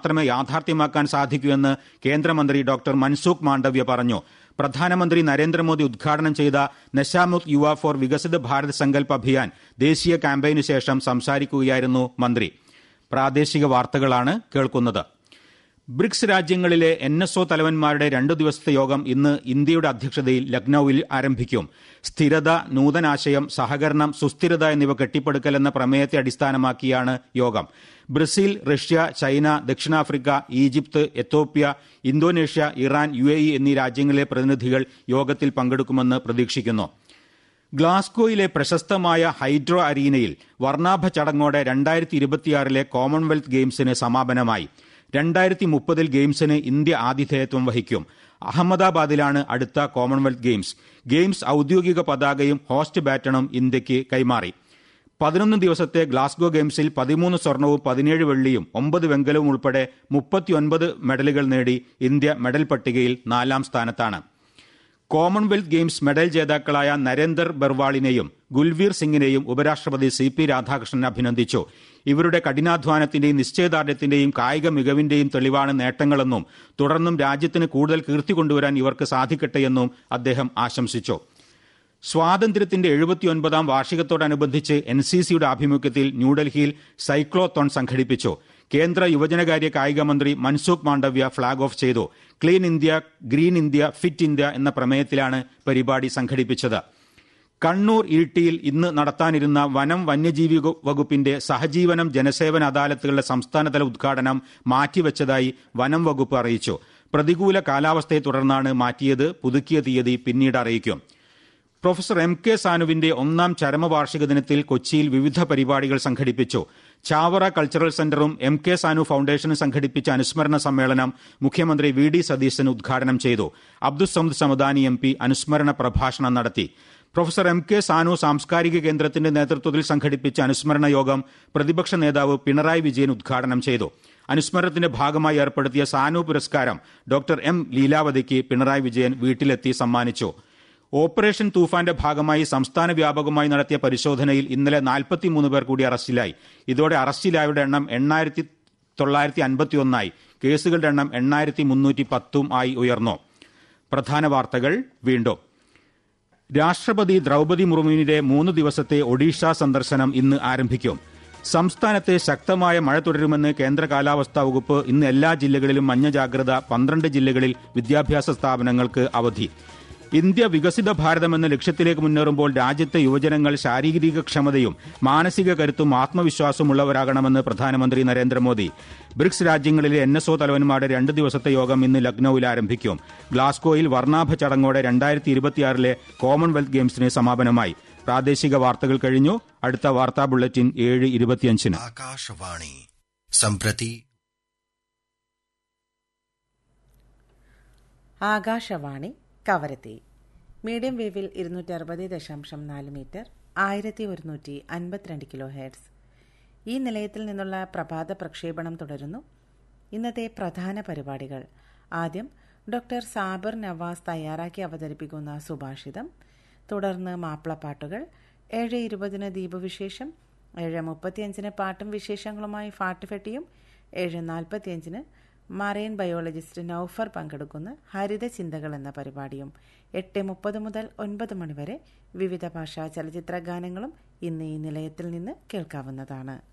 മാത്രമേ യാഥാർത്ഥ്യമാക്കാൻ സാധിക്കൂ എന്ന് കേന്ദ്രമന്ത്രി ഡോക്ടർ മൻസൂഖ് മാണ്ഡവ്യ പറഞ്ഞു പ്രധാനമന്ത്രി നരേന്ദ്രമോദി ഉദ്ഘാടനം ചെയ്ത നശാമുക്ത് യുവ ഫോർ വികസിത് ഭാരത് സങ്കല്പ് അഭിയാൻ ദേശീയ ക്യാമ്പയിനു ശേഷം സംസാരിക്കുകയായിരുന്നു മന്ത്രി പ്രാദേശിക വാർത്തകളാണ് കേൾക്കുന്നത് ബ്രിക്സ് രാജ്യങ്ങളിലെ എൻ എസ് ഒ തലവന്മാരുടെ രണ്ടു ദിവസത്തെ യോഗം ഇന്ന് ഇന്ത്യയുടെ അധ്യക്ഷതയിൽ ലക്നൌവിൽ ആരംഭിക്കും സ്ഥിരത നൂതനാശയം സഹകരണം സുസ്ഥിരത എന്നിവ കെട്ടിപ്പടുക്കൽ എന്ന പ്രമേയത്തെ അടിസ്ഥാനമാക്കിയാണ് യോഗം ബ്രസീൽ റഷ്യ ചൈന ദക്ഷിണാഫ്രിക്ക ഈജിപ്ത് എത്തോപ്യ ഇന്തോനേഷ്യ ഇറാൻ യു എന്നീ രാജ്യങ്ങളിലെ പ്രതിനിധികൾ യോഗത്തിൽ പങ്കെടുക്കുമെന്ന് പ്രതീക്ഷിക്കുന്നു ഗ്ലാസ്ഗോയിലെ പ്രശസ്തമായ ഹൈഡ്രോ അരീനയിൽ വർണ്ണാഭ ചടങ്ങോടെ രണ്ടായിരത്തി ഇരുപത്തിയാറിലെ കോമൺവെൽത്ത് ഗെയിംസിന് സമാപനമായി രണ്ടായിരത്തി മുപ്പതിൽ ഗെയിംസിന് ഇന്ത്യ ആതിഥേയത്വം വഹിക്കും അഹമ്മദാബാദിലാണ് അടുത്ത കോമൺവെൽത്ത് ഗെയിംസ് ഗെയിംസ് ഔദ്യോഗിക പതാകയും ഹോസ്റ്റ് ബാറ്റണും ഇന്ത്യയ്ക്ക് കൈമാറി പതിനൊന്ന് ദിവസത്തെ ഗ്ലാസ്ഗോ ഗെയിംസിൽ പതിമൂന്ന് സ്വർണവും പതിനേഴ് വെള്ളിയും ഒമ്പത് വെങ്കലവും ഉൾപ്പെടെ മുപ്പത്തിയൊൻപത് മെഡലുകൾ നേടി ഇന്ത്യ മെഡൽ പട്ടികയിൽ നാലാം സ്ഥാനത്താണ് കോമൺവെൽത്ത് ഗെയിംസ് മെഡൽ ജേതാക്കളായ നരേന്ദർ ബർവാളിനെയും ഗുൽവീർ സിംഗിനെയും ഉപരാഷ്ട്രപതി സി പി രാധാകൃഷ്ണൻ അഭിനന്ദിച്ചു ഇവരുടെ കഠിനാധ്വാനത്തിന്റെയും നിശ്ചയദാർഢ്യത്തിന്റെയും കായിക മികവിന്റെയും തെളിവാണ് നേട്ടങ്ങളെന്നും തുടർന്നും രാജ്യത്തിന് കൂടുതൽ കീർത്തി കൊണ്ടുവരാൻ ഇവർക്ക് സാധിക്കട്ടെയെന്നും അദ്ദേഹം ആശംസിച്ചു സ്വാതന്ത്ര്യത്തിന്റെ എഴുപത്തിയൊൻപതാം വാർഷികത്തോടനുബന്ധിച്ച് എൻ സി സിയുടെ ആഭിമുഖ്യത്തിൽ ന്യൂഡൽഹിയിൽ സൈക്ലോത്തോൺ സംഘടിപ്പിച്ചു കേന്ദ്ര യുവജനകാര്യ കായിക മന്ത്രി മൻസുഖ് മാണ്ഡവ്യ ഫ്ളാഗ് ഓഫ് ചെയ്തു clean India green India fit India എന്ന പ്രമേയത്തിലാണ് പരിപാടി സംഘടിപ്പിച്ചത് കണ്ണൂർ ഇരിട്ടിയിൽ ഇന്ന് നടത്താനിരുന്ന വനം വന്യജീവി വകുപ്പിന്റെ സഹജീവനം ജനസേവന അദാലത്തുകളുടെ സംസ്ഥാനതല ഉദ്ഘാടനം മാറ്റിവെച്ചതായി വനം വകുപ്പ് അറിയിച്ചു പ്രതികൂല കാലാവസ്ഥയെ തുടർന്നാണ് മാറ്റിയത് പുതുക്കിയ തീയതി പിന്നീട് അറിയിക്കും പ്രൊഫസർ എം കെ സാനുവിന്റെ ഒന്നാം ചരമവാർഷിക ദിനത്തിൽ കൊച്ചിയിൽ വിവിധ പരിപാടികൾ സംഘടിപ്പിച്ചു ചാവറ കൾച്ചറൽ സെന്ററും എം കെ സാനു ഫൌണ്ടേഷനും സംഘടിപ്പിച്ച അനുസ്മരണ സമ്മേളനം മുഖ്യമന്ത്രി വി ഡി സതീശൻ ഉദ്ഘാടനം ചെയ്തു അബ്ദുസമദ് സമദാനി എം പി അനുസ്മരണ പ്രഭാഷണം നടത്തി പ്രൊഫസർ എം കെ സാനു സാംസ്കാരിക കേന്ദ്രത്തിന്റെ നേതൃത്വത്തിൽ സംഘടിപ്പിച്ച അനുസ്മരണ യോഗം പ്രതിപക്ഷ നേതാവ് പിണറായി വിജയൻ ഉദ്ഘാടനം ചെയ്തു അനുസ്മരണത്തിന്റെ ഭാഗമായി ഏർപ്പെടുത്തിയ സാനു പുരസ്കാരം ഡോക്ടർ എം ലീലാവതിക്ക് പിണറായി വിജയൻ വീട്ടിലെത്തി സമ്മാനിച്ചു ഓപ്പറേഷൻ തൂഫാന്റെ ഭാഗമായി സംസ്ഥാന വ്യാപകമായി നടത്തിയ പരിശോധനയിൽ ഇന്നലെ നാൽപ്പത്തിമൂന്ന് പേർ കൂടി അറസ്റ്റിലായി ഇതോടെ അറസ്റ്റിലായവരുടെ എണ്ണം എണ്ണായിരത്തി തൊള്ളായിരത്തി അൻപത്തിയൊന്നായി കേസുകളുടെ എണ്ണം എണ്ണായിരത്തി മുന്നൂറ്റി പത്തും ആയി ഉയർന്നു പ്രധാന വാർത്തകൾ വീണ്ടും രാഷ്ട്രപതി ദ്രൗപതി മുർമുവിന്റെ മൂന്ന് ദിവസത്തെ ഒഡീഷ സന്ദർശനം ഇന്ന് ആരംഭിക്കും സംസ്ഥാനത്ത് ശക്തമായ മഴ തുടരുമെന്ന് കേന്ദ്ര കാലാവസ്ഥാ വകുപ്പ് ഇന്ന് എല്ലാ ജില്ലകളിലും മഞ്ഞ ജാഗ്രത പന്ത്രണ്ട് ജില്ലകളിൽ വിദ്യാഭ്യാസ സ്ഥാപനങ്ങൾക്ക് അവധി ഇന്ത്യ വികസിത ഭാരതം എന്ന ലക്ഷ്യത്തിലേക്ക് മുന്നേറുമ്പോൾ രാജ്യത്തെ യുവജനങ്ങൾ ശാരീരിക ക്ഷമതയും മാനസിക കരുത്തും ആത്മവിശ്വാസവും ഉള്ളവരാകണമെന്ന് പ്രധാനമന്ത്രി നരേന്ദ്രമോദി ബ്രിക്സ് രാജ്യങ്ങളിലെ എൻ എസ് ഒ തലവന്മാരുടെ രണ്ട് ദിവസത്തെ യോഗം ഇന്ന് ലക്നൌവിൽ ആരംഭിക്കും ഗ്ലാസ്ഗോയിൽ വർണ്ണാഭ ചടങ്ങോടെ രണ്ടായിരത്തി ഇരുപത്തിയാറിലെ കോമൺവെൽത്ത് ഗെയിംസിന് സമാപനമായി പ്രാദേശിക വാർത്തകൾ കഴിഞ്ഞു അടുത്ത വാർത്താ ബുള്ളറ്റിൻ ഏഴ് ഇരുപത്തിയഞ്ചിന് आकाशवाणी सम्प्रति ആകാശവാണി കവരത്തി മീഡിയം വേവിൽ ഇരുന്നൂറ്റി അറുപത് ദശാംശം നാല് മീറ്റർ ആയിരത്തി ഒരുന്നൂറ്റി അൻപത്തിരണ്ട് കിലോ ഹെർട്സ് ഈ നിലയത്തിൽ നിന്നുള്ള പ്രഭാത പ്രക്ഷേപണം തുടരുന്നു ഇന്നത്തെ പ്രധാന പരിപാടികൾ ആദ്യം ഡോക്ടർ സാബർ നവാസ് തയ്യാറാക്കി അവതരിപ്പിക്കുന്ന സുഭാഷിതം തുടർന്ന് മാപ്പിളപ്പാട്ടുകൾ ഏഴ് ഇരുപതിന് ദീപവിശേഷം ഏഴ് മുപ്പത്തിയഞ്ചിന് പാട്ടും വിശേഷങ്ങളുമായി ഫാട്ടുഫെട്ടിയും ഏഴ് നാൽപ്പത്തിയഞ്ചിന് മറൈൻ ബയോളജിസ്റ്റ് നൌഫർ പങ്കെടുക്കുന്ന ഹരിത ചിന്തകൾ എന്ന പരിപാടിയും എട്ട് മുപ്പത് മുതൽ ഒൻപത് മണിവരെ വിവിധ ഭാഷാ ചലച്ചിത്ര ഗാനങ്ങളും ഇന്ന് ഈ നിലയത്തിൽ നിന്ന് കേൾക്കാവുന്നതാണ്